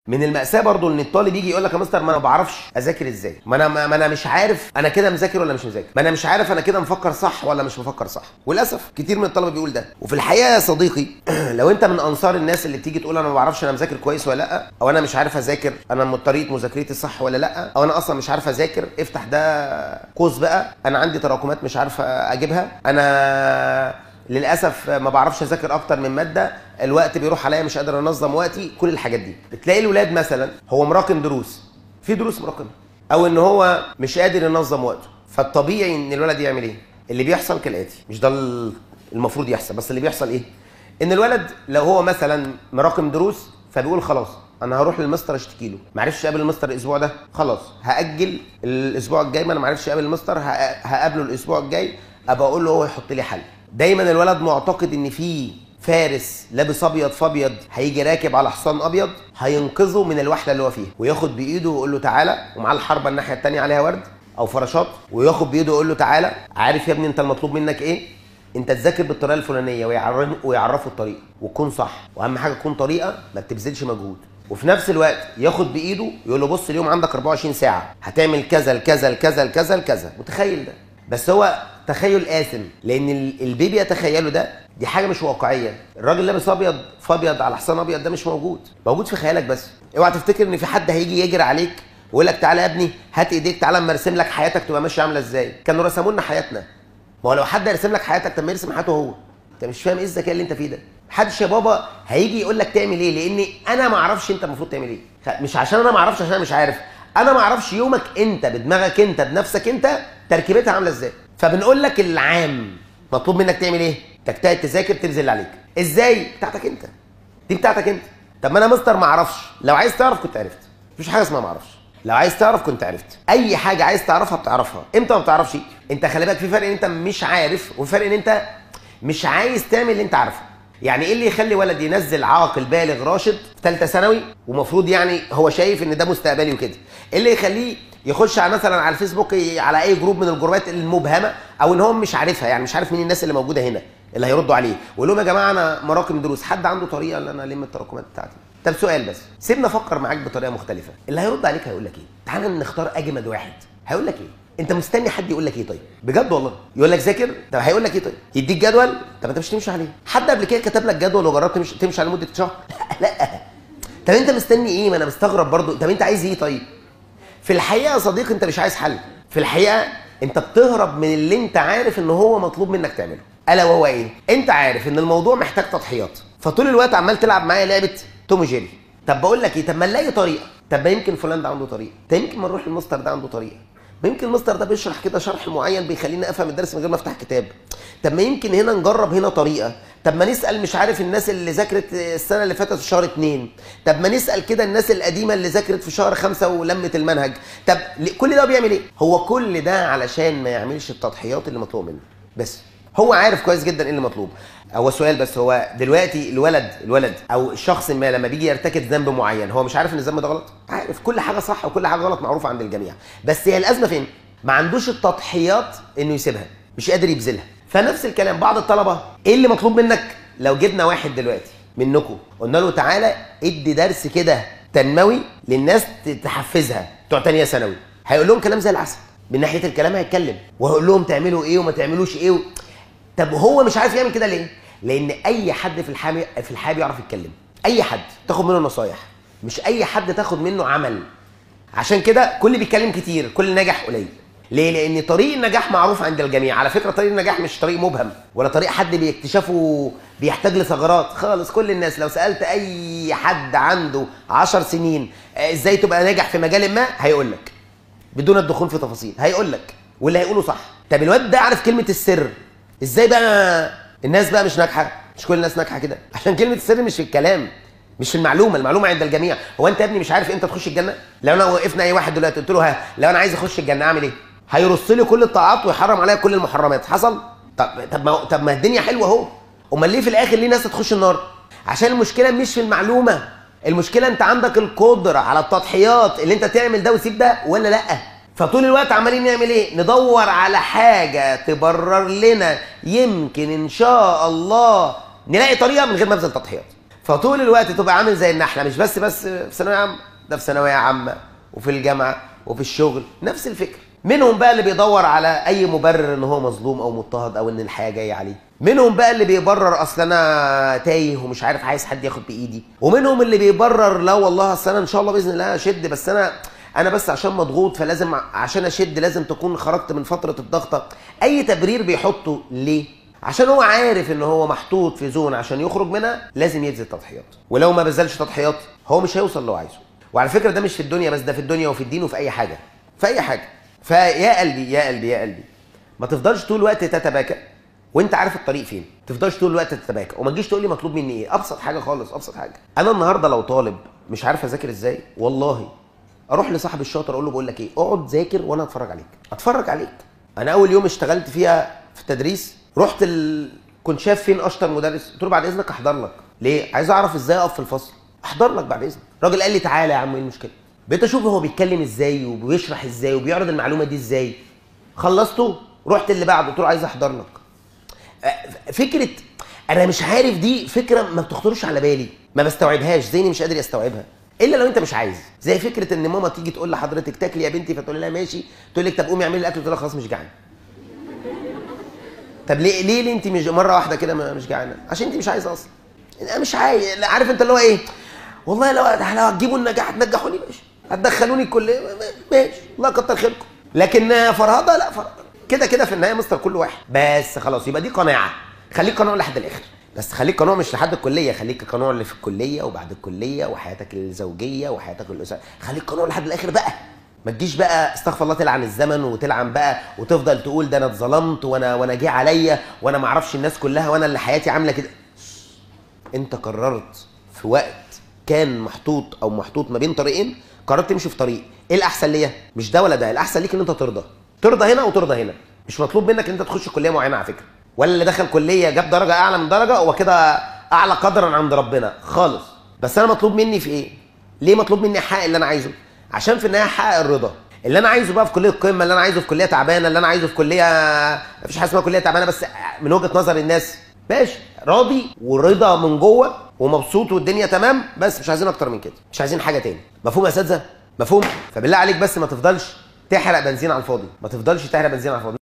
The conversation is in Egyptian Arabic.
من المأساة برضو ان الطالب يجي يقول لك يا مستر ما انا ما بعرفش اذاكر ازاي ما انا ما انا مش عارف انا كده مذاكر ولا مش مذاكر ما انا مش عارف انا كده مفكر صح ولا مش مفكر صح وللاسف كتير من الطلبه بيقول ده وفي الحقيقه يا صديقي لو انت من انصار الناس اللي بتيجي تقول انا ما بعرفش انا مذاكر كويس ولا لا او انا مش عارف اذاكر انا من طريقه مذاكرتي صح ولا لا او انا اصلا مش عارف اذاكر افتح ده قوس بقى انا عندي تراكمات مش عارف اجيبها انا للاسف ما بعرفش اذاكر اكتر من ماده الوقت بيروح عليا مش قادر انظم وقتي كل الحاجات دي بتلاقي الولاد مثلا هو مراكم دروس في دروس مراكمه او ان هو مش قادر ينظم وقته فالطبيعي ان الولد يعمل ايه اللي بيحصل كالاتي مش ده المفروض يحصل بس اللي بيحصل ايه ان الولد لو هو مثلا مراكم دروس فبيقول خلاص انا هروح للمستر اشتكي له ما عرفش اقابل المستر الاسبوع ده خلاص هاجل الاسبوع الجاي ما انا ما عرفش اقابل المستر هقابله الاسبوع الجاي ابقى اقول له هو يحط لي حل دايما الولد معتقد ان في فارس لابس ابيض فابيض هيجي راكب على حصان ابيض هينقذه من الوحله اللي هو فيها وياخد بايده ويقول له تعالى ومعاه الحربه الناحيه الثانيه عليها ورد او فراشات وياخد بايده ويقول له تعالى عارف يا ابني انت المطلوب منك ايه انت تذاكر بالطريقه الفلانيه ويعرفه ويعرفه الطريقه وتكون صح واهم حاجه تكون طريقه ما بتبذلش مجهود وفي نفس الوقت ياخد بايده يقول له بص اليوم عندك 24 ساعه هتعمل كذا لكذا لكذا لكذا لكذا متخيل ده بس هو تخيل آثم لأن البيبي يتخيله ده دي حاجة مش واقعية الراجل لابس أبيض فأبيض على حصان أبيض ده مش موجود موجود في خيالك بس اوعى تفتكر إن في حد هيجي يجري عليك ويقول لك تعالى يا ابني هات ايديك تعالى اما ارسم لك حياتك تبقى ماشيه عامله ازاي كانوا رسموا لنا حياتنا ما هو لو حد يرسم لك حياتك طب ما يرسم حياته هو انت مش فاهم ايه الذكاء اللي انت فيه ده محدش يا بابا هيجي يقول لك تعمل ايه لان انا ما اعرفش انت المفروض تعمل ايه مش عشان انا ما اعرفش عشان انا مش عارف انا ما اعرفش يومك انت بدماغك انت بنفسك انت تركيبتها عامله ازاي فبنقول لك العام مطلوب منك تعمل ايه تجتهد تذاكر تبذل اللي عليك ازاي بتاعتك انت دي بتاعتك انت طب ما انا مستر ما اعرفش لو عايز تعرف كنت عرفت مفيش حاجه اسمها ما اعرفش لو عايز تعرف كنت عرفت اي حاجه عايز تعرفها بتعرفها امتى ما بتعرفش انت خلي بالك في فرق ان انت مش عارف وفرق ان انت مش عايز تعمل اللي انت عارفه يعني ايه اللي يخلي ولد ينزل عاقل بالغ راشد في ثالثه ثانوي ومفروض يعني هو شايف ان ده مستقبلي وكده ايه اللي يخليه يخش على مثلا على الفيسبوك على اي جروب من الجروبات المبهمه او ان هو مش عارفها يعني مش عارف مين الناس اللي موجوده هنا اللي هيردوا عليه ويقول لهم يا جماعه انا مراكم دروس حد عنده طريقه ان انا الم التراكمات بتاعتي طب سؤال بس سيبنا افكر معاك بطريقه مختلفه اللي هيرد عليك هيقول لك ايه تعال نختار اجمد واحد هيقول لك ايه انت مستني حد يقول لك ايه طيب بجد والله يقول لك ذاكر طب هيقول لك ايه طيب يديك جدول طب انت مش تمشي عليه حد قبل كده كتب لك جدول وجربت تمشي, تمشي عليه لمده شهر لا لا طب انت مستني ايه ما انا مستغرب برضو طب انت عايز ايه طيب في الحقيقه يا صديقي انت مش عايز حل في الحقيقه انت بتهرب من اللي انت عارف ان هو مطلوب منك تعمله الا وهو ايه انت عارف ان الموضوع محتاج تضحيات فطول الوقت عمال تلعب معايا لعبه توم جيري طب بقول لك ايه طب ما نلاقي طريقه طب ما يمكن فلان ده عنده طريقه طب يمكن ما نروح للمستر ده عنده طريقه ما يمكن المستر ده بيشرح كده شرح معين بيخليني افهم الدرس من غير ما افتح كتاب طب ما يمكن هنا نجرب هنا طريقه طب ما نسال مش عارف الناس اللي ذاكرت السنه اللي فاتت في شهر اتنين طب ما نسال كده الناس القديمه اللي ذاكرت في شهر خمسة ولمت المنهج طب كل ده بيعمل ايه هو كل ده علشان ما يعملش التضحيات اللي مطلوب منه بس هو عارف كويس جدا ايه اللي مطلوب هو سؤال بس هو دلوقتي الولد الولد او الشخص ما لما بيجي يرتكب ذنب معين هو مش عارف ان الذنب ده غلط عارف كل حاجه صح وكل حاجه غلط معروفه عند الجميع بس هي الازمه فين ما عندوش التضحيات انه يسيبها مش قادر يبذلها فنفس الكلام بعض الطلبه ايه اللي مطلوب منك لو جبنا واحد دلوقتي منكم قلنا له تعالى ادي درس كده تنموي للناس تحفزها بتوع تانية ثانوي هيقول لهم كلام زي العسل من ناحيه الكلام هيتكلم وهيقول لهم تعملوا ايه وما تعملوش ايه و... طب هو مش عارف يعمل كده ليه لان اي حد في الحياه في الحياه بيعرف يتكلم اي حد تاخد منه نصايح مش اي حد تاخد منه عمل عشان كده كل بيتكلم كتير كل ناجح قليل ليه؟ لأن طريق النجاح معروف عند الجميع، على فكرة طريق النجاح مش طريق مبهم ولا طريق حد بيكتشفه بيحتاج لثغرات، خالص كل الناس لو سألت أي حد عنده 10 سنين إزاي تبقى ناجح في مجال ما هيقول لك بدون الدخول في تفاصيل، هيقول لك واللي هيقوله صح. طب الواد ده عارف كلمة السر، إزاي بقى الناس بقى مش ناجحة؟ مش كل الناس ناجحة كده، عشان كلمة السر مش في الكلام، مش في المعلومه المعلومه عند الجميع هو انت يا ابني مش عارف امتى تخش الجنه لو انا وقفنا اي واحد دلوقتي قلت له ها لو انا عايز اخش الجنه اعمل ايه هيرص لي كل الطاعات ويحرم عليا كل المحرمات حصل طب طب ما طب ما الدنيا حلوه اهو امال ليه في الاخر ليه ناس تخش النار عشان المشكله مش في المعلومه المشكله انت عندك القدره على التضحيات اللي انت تعمل ده وتسيب ده ولا لا فطول الوقت عمالين نعمل ايه ندور على حاجه تبرر لنا يمكن ان شاء الله نلاقي طريقه من غير ما نبذل تضحيات فطول الوقت تبقى عامل زي النحله مش بس بس في ثانويه عامه ده في ثانويه عامه وفي الجامعه وفي الشغل نفس الفكره منهم بقى اللي بيدور على اي مبرر ان هو مظلوم او مضطهد او ان الحياه جايه عليه منهم بقى اللي بيبرر اصل انا تايه ومش عارف عايز حد ياخد بايدي ومنهم اللي بيبرر لا والله اصل انا ان شاء الله باذن الله اشد بس انا انا بس عشان مضغوط فلازم عشان اشد لازم تكون خرجت من فتره الضغطه اي تبرير بيحطه ليه عشان هو عارف ان هو محطوط في زون عشان يخرج منها لازم يبذل تضحيات ولو ما بذلش تضحيات هو مش هيوصل اللي هو عايزه وعلى فكره ده مش في الدنيا بس ده في الدنيا وفي الدين وفي اي حاجه في اي حاجه فيا قلبي يا قلبي يا قلبي ما تفضلش طول الوقت تتباكى وانت عارف الطريق فين ما تفضلش طول الوقت تتباكى وما تجيش تقول لي مطلوب مني ايه ابسط حاجه خالص ابسط حاجه انا النهارده لو طالب مش عارف اذاكر ازاي والله اروح لصاحب الشاطر اقول له بقول لك ايه اقعد ذاكر وانا اتفرج عليك اتفرج عليك انا اول يوم اشتغلت فيها في التدريس رحت ال... كنت شايف فين اشطر مدرس قلت له بعد اذنك احضر لك ليه عايز اعرف ازاي اقف في الفصل احضر لك بعد اذنك الراجل قال لي تعالى يا عم ايه المشكله بقيت اشوف هو بيتكلم ازاي وبيشرح ازاي وبيعرض المعلومه دي ازاي خلصته رحت اللي بعده قلت له عايز احضر لك أه، فكره انا مش عارف دي فكره ما بتخطرش على بالي ما بستوعبهاش ذهني مش قادر يستوعبها الا لو انت مش عايز زي فكره ان ماما تيجي تقول لحضرتك تاكلي يا بنتي فتقول لها ماشي تقول لك طب قومي اعملي الاكل تقول لها خلاص مش جعان طب ليه ليه, ليه انت مش مره واحده كده ما- مش جعانه عشان انت مش عايزه اصلا انا مش عايز لا، عارف انت اللي هو ايه والله لو لو هتجيبوا النجاح هتنجحوني ماشي هتدخلوني الكليه ماشي الله كتر خيركم لكن فرهضه لا فرهضه كده كده في النهايه مستر كل واحد بس خلاص يبقى دي قناعه خليك قنوع لحد الاخر بس خليك قنوع مش لحد الكليه خليك قنوع اللي في الكليه وبعد الكليه وحياتك الزوجيه وحياتك الاسريه خليك قنوع لحد الاخر بقى ما تجيش بقى استغفر الله تلعن الزمن وتلعن بقى وتفضل تقول ده انا اتظلمت وانا وانا جه عليا وانا ما اعرفش الناس كلها وانا اللي حياتي عامله كده انت قررت في وقت كان محطوط او محطوط ما بين طريقين قررت تمشي في طريق ايه الاحسن ليا مش ده ولا ده الاحسن ليك ان انت ترضى ترضى هنا وترضى هنا مش مطلوب منك ان انت تخش كليه معينه على فكره ولا اللي دخل كليه جاب درجه اعلى من درجه هو كده اعلى قدرا عند ربنا خالص بس انا مطلوب مني في ايه ليه مطلوب مني احقق اللي انا عايزه عشان في النهايه احقق الرضا اللي انا عايزه بقى في كليه القمه اللي انا عايزه في كليه تعبانه اللي انا عايزه في كليه مفيش حاجه اسمها كليه تعبانه بس من وجهه نظر الناس ماشي راضي ورضا من جوه ومبسوط والدنيا تمام بس مش عايزين اكتر من كده مش عايزين حاجه تاني مفهوم يا اساتذه مفهوم فبالله عليك بس ما تفضلش تحرق بنزين على الفاضي ما تفضلش تحرق بنزين على الفاضي